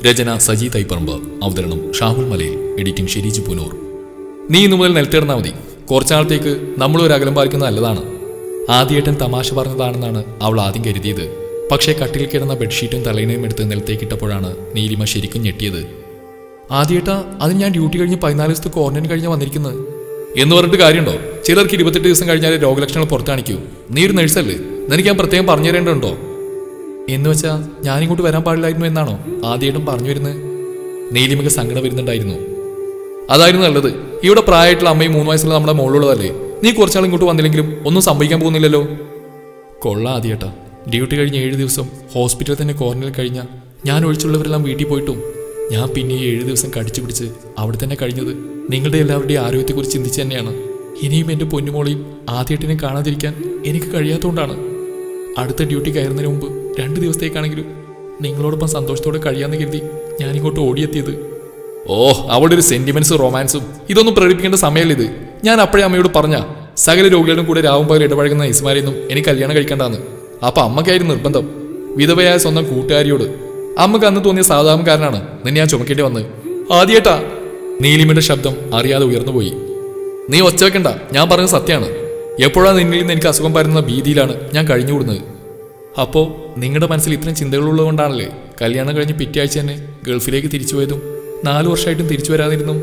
രചന സജി തൈപ്പറമ്പ് അവതരണം ഷാഹുൽ മലയിൽ എഡിറ്റിംഗ് ഷെരീജ് പുനൂർ നീ ഇന്നു മുതൽ നിലത്തിടുന്നാൽ മതി കുറച്ചാളത്തേക്ക് നമ്മൾ ഒരു അകലം പാലിക്കുന്നത് നല്ലതാണ് ആദ്യേട്ടൻ തമാശ പറഞ്ഞതാണെന്നാണ് അവൾ ആദ്യം കരുതിയത് പക്ഷേ കട്ടിൽ കിടന്ന ബെഡ്ഷീറ്റും തലയിണയും എടുത്ത് നിലത്തേക്കിട്ടപ്പോഴാണ് നീലിമ ശരിക്കും ഞെട്ടിയത് ആദ്യേട്ടാ അത് ഞാൻ ഡ്യൂട്ടി കഴിഞ്ഞ് പതിനാല് ദിവസത്തെ ക്വാറന്റൈൻ കഴിഞ്ഞ് വന്നിരിക്കുന്നത് എന്ന് പറഞ്ഞിട്ട് കാര്യമുണ്ടോ ചിലർക്ക് ഇരുപത്തെട്ട് ദിവസം കഴിഞ്ഞാൽ രോഗലക്ഷണങ്ങൾ പുറത്താണിക്കൂ നീ ഒരു നഴ്സല്ലേ നിനക്ക് ഞാൻ പ്രത്യേകം പറഞ്ഞു തരേണ്ടതുണ്ടോ എന്ന് വെച്ചാ ഞാനിങ്ങോട്ട് വരാൻ പാടില്ലായിരുന്നു എന്നാണോ ആദ്യമായിട്ടും പറഞ്ഞു വരുന്നത് നീലിമയ്ക്ക് സങ്കടം വരുന്നുണ്ടായിരുന്നു അതായിരുന്നു നല്ലത് ഇവിടെ പ്രായമായിട്ടുള്ള അമ്മയും മൂന്ന് വയസ്സുള്ള നമ്മുടെ മോളുള്ളതല്ലേ നീ കുറച്ചാൾ ഇങ്ങോട്ട് വന്നില്ലെങ്കിലും ഒന്നും സംഭവിക്കാൻ പോകുന്നില്ലല്ലോ കൊള്ളാം ആദ്യേട്ടാ ഡ്യൂട്ടി കഴിഞ്ഞ് ഏഴ് ദിവസം ഹോസ്പിറ്റലിൽ തന്നെ ക്വാറന്റൈനിൽ കഴിഞ്ഞ ഞാൻ ഒഴിച്ചുള്ളവരെല്ലാം വീട്ടിൽ പോയിട്ടും ഞാൻ പിന്നെ ഈ ഏഴ് ദിവസം കടിച്ചു പിടിച്ച് അവിടെ തന്നെ കഴിഞ്ഞത് നിങ്ങളുടെ എല്ലാവരുടെയും ആരോഗ്യത്തെക്കുറിച്ച് ചിന്തിച്ച് തന്നെയാണ് ഇനിയും എൻ്റെ പൊന്നുമോളെയും ആദ്യമായിട്ടിനെ കാണാതിരിക്കാൻ എനിക്ക് കഴിയാത്തതുകൊണ്ടാണ് അടുത്ത ഡ്യൂട്ടി കയറുന്നതിന് മുമ്പ് രണ്ട് ദിവസത്തേക്കാണെങ്കിലും നിങ്ങളോടൊപ്പം സന്തോഷത്തോടെ കഴിയാന്ന് കരുതി ഞാനിങ്ങോട്ട് ഓടിയെത്തിയത് ഓ അവളുടെ ഒരു സെന്റിമെന്റ്സും റൊമാൻസും ഇതൊന്നും പ്രകടിപ്പിക്കേണ്ട സമയമല്ല ഇത് ഞാൻ അപ്പോഴേ അമ്മയോട് പറഞ്ഞ സകല രോഗികളും കൂടെ രാവും പകൽ ഇടപഴകുന്ന നൈസുമാരെയൊന്നും എനിക്ക് കല്യാണം കഴിക്കേണ്ടാന്ന് അപ്പൊ അമ്മക്കായിരുന്നു നിർബന്ധം വിധവയായ സ്വന്തം കൂട്ടുകാരിയോട് അമ്മക്ക് അന്ന് തോന്നിയ സാധാരണക്കാരനാണ് നിന്നെ ഞാൻ ചുമക്കേണ്ടി വന്ന് ആദ്യേട്ടാ നീലിമയുടെ ശബ്ദം അറിയാതെ ഉയർന്നുപോയി നീ ഒച്ച വെക്കണ്ട ഞാൻ പറഞ്ഞത് സത്യമാണ് എപ്പോഴാണ് നിന്നിൽ നിന്ന് എനിക്ക് അസുഖം പരന്ന ഭീതിയിലാണ് ഞാൻ കഴിഞ്ഞുകൂടുന്നത് അപ്പോൾ നിങ്ങളുടെ മനസ്സിൽ ഇത്രയും ചിന്തകളുള്ളതുകൊണ്ടാണല്ലേ കല്യാണം കഴിഞ്ഞ് പിറ്റേ തന്നെ ഗൾഫിലേക്ക് തിരിച്ചു പോയതും നാലു വർഷമായിട്ടും തിരിച്ചു വരാതിരുന്നു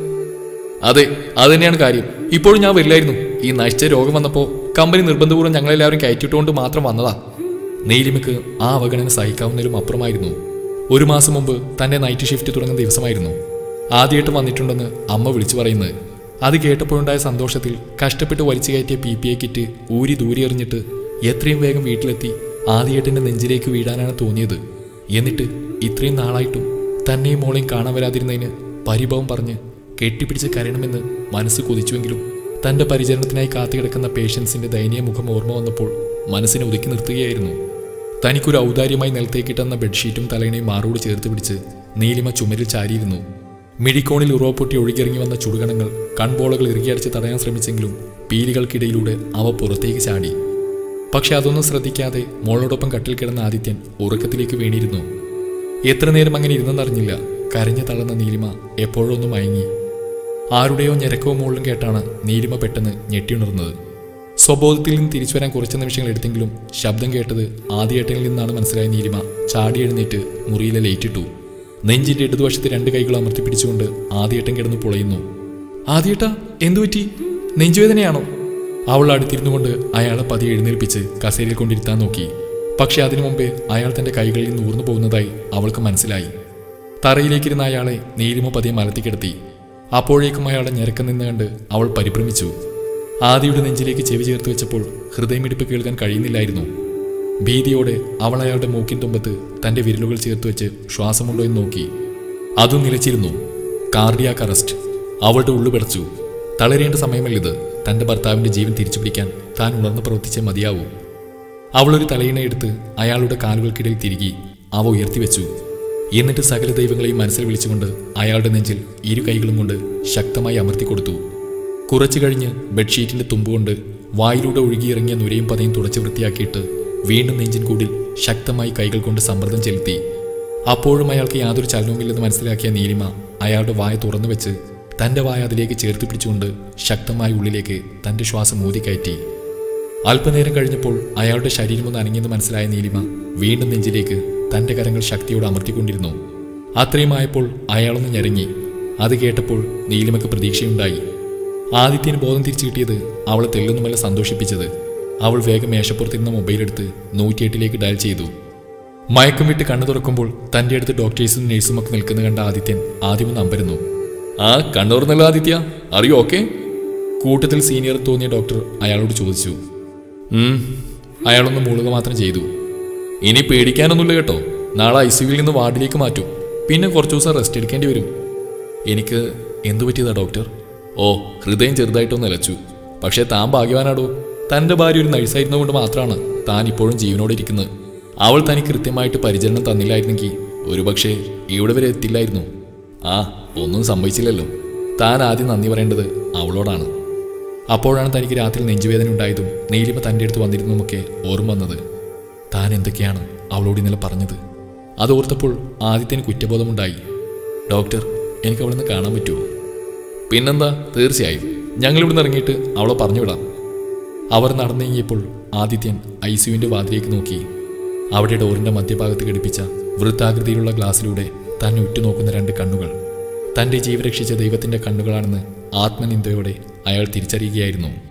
അതെ അത് തന്നെയാണ് കാര്യം ഇപ്പോഴും ഞാൻ വരില്ലായിരുന്നു ഈ നശിച്ച രോഗം വന്നപ്പോൾ കമ്പനി നിർബന്ധപൂർവ്വം ഞങ്ങളെല്ലാവരും കയറ്റിട്ടുകൊണ്ട് മാത്രം വന്നതാ നീലിമയ്ക്ക് ആ അവഗണന സഹിക്കാവുന്നതിലും അപ്പുറമായിരുന്നു ഒരു മാസം മുമ്പ് തന്റെ നൈറ്റ് ഷിഫ്റ്റ് തുടങ്ങുന്ന ദിവസമായിരുന്നു ആദ്യമായിട്ട് വന്നിട്ടുണ്ടെന്ന് അമ്മ വിളിച്ചു പറയുന്നത് അത് കേട്ടപ്പോഴുണ്ടായ സന്തോഷത്തിൽ കഷ്ടപ്പെട്ട് വലിച്ചു കയറ്റിയ പി പി എ കിറ്റ് ഊരി ദൂരെ എറിഞ്ഞിട്ട് എത്രയും വേഗം വീട്ടിലെത്തി ആദ്യേട്ടന്റെ നെഞ്ചിലേക്ക് വീഴാനാണ് തോന്നിയത് എന്നിട്ട് ഇത്രയും നാളായിട്ടും തന്നെയും മോളെയും കാണാൻ വരാതിരുന്നതിന് പരിഭവം പറഞ്ഞ് കെട്ടിപ്പിടിച്ച് കരയണമെന്ന് മനസ്സ് കൊതിച്ചുവെങ്കിലും തന്റെ പരിചരണത്തിനായി കാത്തുകിടക്കുന്ന പേഷ്യൻസിന്റെ ദയനീയ മുഖം ഓർമ്മ വന്നപ്പോൾ മനസ്സിനെ ഒതുക്കി നിർത്തുകയായിരുന്നു തനിക്കൊരു ഔദാര്യമായി നിലത്തേക്കിട്ടെന്ന ബെഡ്ഷീറ്റും തലയിണയും മാറോട് ചേർത്ത് പിടിച്ച് നീലിമ ചുമരിൽ ചാരിയിരുന്നു മിഴിക്കോണിൽ ഉറവപ്പൊട്ടി ഒഴുകിയിറങ്ങി വന്ന ചുടുകണങ്ങൾ കൺപോളകൾ ഇറുകിയടിച്ച് തടയാൻ ശ്രമിച്ചെങ്കിലും പീലികൾക്കിടയിലൂടെ അവ പുറത്തേക്ക് ചാടി പക്ഷെ അതൊന്നും ശ്രദ്ധിക്കാതെ മോളോടൊപ്പം കട്ടിൽ കിടന്ന ആദിത്യൻ ഉറക്കത്തിലേക്ക് വീണിരുന്നു എത്ര നേരം അങ്ങനെ ഇരുന്നെന്നറിഞ്ഞില്ല കരഞ്ഞു തളർന്ന നീലിമ എപ്പോഴോ ഒന്ന് മയങ്ങി ആരുടെയോ ഞെരക്കവും മുകളിലും കേട്ടാണ് നീലിമ പെട്ടെന്ന് ഞെട്ടിയുണർന്നത് സ്വബോധത്തിൽ നിന്ന് തിരിച്ചു വരാൻ കുറച്ച് നിമിഷങ്ങൾ എടുത്തെങ്കിലും ശബ്ദം കേട്ടത് ആദ്യേട്ടനിൽ നിന്നാണ് മനസ്സിലായ നീലിമ ചാടി എഴുന്നേറ്റ് മുറിയിലെ ലൈറ്റിട്ടു നെഞ്ചിന്റെ ഇടതുവശത്ത് രണ്ട് കൈകൾ അമർത്തി പിടിച്ചുകൊണ്ട് ആദ്യേട്ടൻ കിടന്ന് പുളയുന്നു ആദ്യേട്ട എന്തുപറ്റി നെഞ്ചുവേദനയാണോ അവൾ അടുത്തിരുന്നു കൊണ്ട് അയാളെ പതിയെ എഴുന്നേൽപ്പിച്ച് കസേരയിൽ കൊണ്ടിരുത്താൻ നോക്കി പക്ഷെ അതിനു മുമ്പേ അയാൾ തന്റെ കൈകളിൽ നിന്ന് ഊർന്നു പോകുന്നതായി അവൾക്ക് മനസ്സിലായി തറയിലേക്കിരുന്ന അയാളെ നീലിമ പതിയെ മലത്തിക്കിടത്തി അപ്പോഴേക്കും അയാളുടെ ഞെരക്കം നിന്ന് കണ്ട് അവൾ പരിഭ്രമിച്ചു ആദിയുടെ നെഞ്ചിലേക്ക് ചെവി ചേർത്ത് വെച്ചപ്പോൾ ഹൃദയമിടിപ്പ് കേൾക്കാൻ കഴിയുന്നില്ലായിരുന്നു ഭീതിയോടെ അവൾ അയാളുടെ മൂക്കിൻ തുമ്പത്ത് തന്റെ വിരലുകൾ ചേർത്ത് വെച്ച് ശ്വാസമുണ്ടോ എന്ന് നോക്കി അതും നിലച്ചിരുന്നു കാർഡിയാക് അറസ്റ്റ് അവളുടെ ഉള്ളു പിടച്ചു തളരേണ്ട സമയമല്ലിത് തന്റെ ഭർത്താവിന്റെ ജീവൻ തിരിച്ചു പിടിക്കാൻ താൻ ഉണർന്ന് പ്രവർത്തിച്ചേ മതിയാവൂ അവളൊരു തലയിണ എടുത്ത് അയാളുടെ കാലുകൾക്കിടയിൽ തിരികി അവ ഉയർത്തിവെച്ചു എന്നിട്ട് സകല ദൈവങ്ങളെയും മനസ്സിൽ വിളിച്ചുകൊണ്ട് അയാളുടെ നെഞ്ചിൽ ഇരു കൈകളും കൊണ്ട് ശക്തമായി അമർത്തി കൊടുത്തു കുറച്ചു കഴിഞ്ഞ് ബെഡ്ഷീറ്റിന്റെ തുമ്പുകൊണ്ട് വായിലൂടെ ഒഴുകിയിറങ്ങിയ നുരയും പതയും തുടച്ച് വൃത്തിയാക്കിയിട്ട് വീണ്ടും നെഞ്ചിൻ കൂടിൽ ശക്തമായി കൈകൾ കൊണ്ട് സമ്മർദ്ദം ചെലുത്തി അപ്പോഴും അയാൾക്ക് യാതൊരു ചലനവുമില്ലെന്ന് മനസ്സിലാക്കിയ നീലിമ അയാളുടെ വായ തുറന്നു വെച്ച് തന്റെ വായ അതിലേക്ക് ചേർത്ത് പിടിച്ചുകൊണ്ട് ശക്തമായ ഉള്ളിലേക്ക് തന്റെ ശ്വാസം ഊതിക്കയറ്റി അല്പനേരം കഴിഞ്ഞപ്പോൾ അയാളുടെ ശരീരം ഒന്ന് അനങ്ങിയെന്ന് മനസ്സിലായ നീലിമ വീണ്ടും നെഞ്ചിലേക്ക് തന്റെ കരങ്ങൾ ശക്തിയോടെ അമർത്തിക്കൊണ്ടിരുന്നു അത്രയും ആയപ്പോൾ അയാളൊന്ന് ഞെരങ്ങി അത് കേട്ടപ്പോൾ നീലിമയ്ക്ക് പ്രതീക്ഷയുണ്ടായി ആദിത്യന് ബോധം തിരിച്ചു കിട്ടിയത് അവളെ തെല്ലൊന്നുമല്ല സന്തോഷിപ്പിച്ചത് അവൾ വേഗം മേശപ്പുറത്തിരുന്ന മൊബൈൽ എടുത്ത് നൂറ്റിയെട്ടിലേക്ക് ഡയൽ ചെയ്തു മയക്കം വിട്ട് കണ്ണു തുറക്കുമ്പോൾ തന്റെ അടുത്ത് ഡോക്ടേഴ്സും നഴ്സും ഒക്കെ നിൽക്കുന്ന കണ്ട ആദിത്യൻ ആദ്യമൊന്ന് അമ്പരുന്നു ആ കണ്ണൂർന്നല്ല ആദിത്യ അറിയോ ഓക്കെ കൂട്ടത്തിൽ സീനിയർ തോന്നിയ ഡോക്ടർ അയാളോട് ചോദിച്ചു ഉം അയാളൊന്ന് മൂളുക മാത്രം ചെയ്തു ഇനി പേടിക്കാനൊന്നുമില്ല കേട്ടോ നാളെ ഐ സിയുവിൽ നിന്ന് വാർഡിലേക്ക് മാറ്റും പിന്നെ കുറച്ച് ദിവസം റെസ്റ്റ് എടുക്കേണ്ടി വരും എനിക്ക് എന്തു പറ്റിയതാ ഡോക്ടർ ഓ ഹൃദയം ചെറുതായിട്ടൊന്ന് നിലച്ചു പക്ഷേ താൻ ഭാഗ്യവാനാടോ തൻ്റെ ഭാര്യ ഒരു നഴ്സായിരുന്നതുകൊണ്ട് മാത്രമാണ് താൻ ഇപ്പോഴും ജീവനോടെ ഇരിക്കുന്നത് അവൾ തനിക്ക് കൃത്യമായിട്ട് പരിചരണം തന്നില്ലായിരുന്നെങ്കിൽ ഒരുപക്ഷെ ഇവിടെ വരെ എത്തില്ലായിരുന്നു ആ ഒന്നും സംഭവിച്ചില്ലല്ലോ താൻ ആദ്യം നന്ദി പറയേണ്ടത് അവളോടാണ് അപ്പോഴാണ് തനിക്ക് രാത്രി നെഞ്ചുവേദന ഉണ്ടായതും നീലിമ തൻ്റെ അടുത്ത് വന്നിരുന്നതുമൊക്കെ ഓർമ്മ വന്നത് താൻ എന്തൊക്കെയാണ് അവളോട് ഇന്നലെ പറഞ്ഞത് അതോർത്തപ്പോൾ ആദിത്യന് കുറ്റബോധമുണ്ടായി ഡോക്ടർ എനിക്ക് അവളൊന്ന് കാണാൻ പറ്റുമോ പിന്നെന്താ തീർച്ചയായും ഞങ്ങൾ ഇവിടുന്ന് ഇറങ്ങിയിട്ട് അവളെ പറഞ്ഞു വിടാം അവർ നടന്നീങ്ങിയപ്പോൾ ആദിത്യൻ ഐ സിയുവിൻ്റെ വാതിലേക്ക് നോക്കി അവിടെ ഡോറിൻ്റെ മധ്യഭാഗത്ത് ഘടിപ്പിച്ച വൃത്താകൃതിയിലുള്ള ഗ്ലാസ്സിലൂടെ തന്നെ ഉറ്റുനോക്കുന്ന രണ്ട് കണ്ണുകൾ തൻ്റെ ജീവൻ രക്ഷിച്ച ദൈവത്തിൻ്റെ കണ്ണുകളാണെന്ന് ആത്മനിന്ദയോടെ അയാൾ തിരിച്ചറിയുകയായിരുന്നു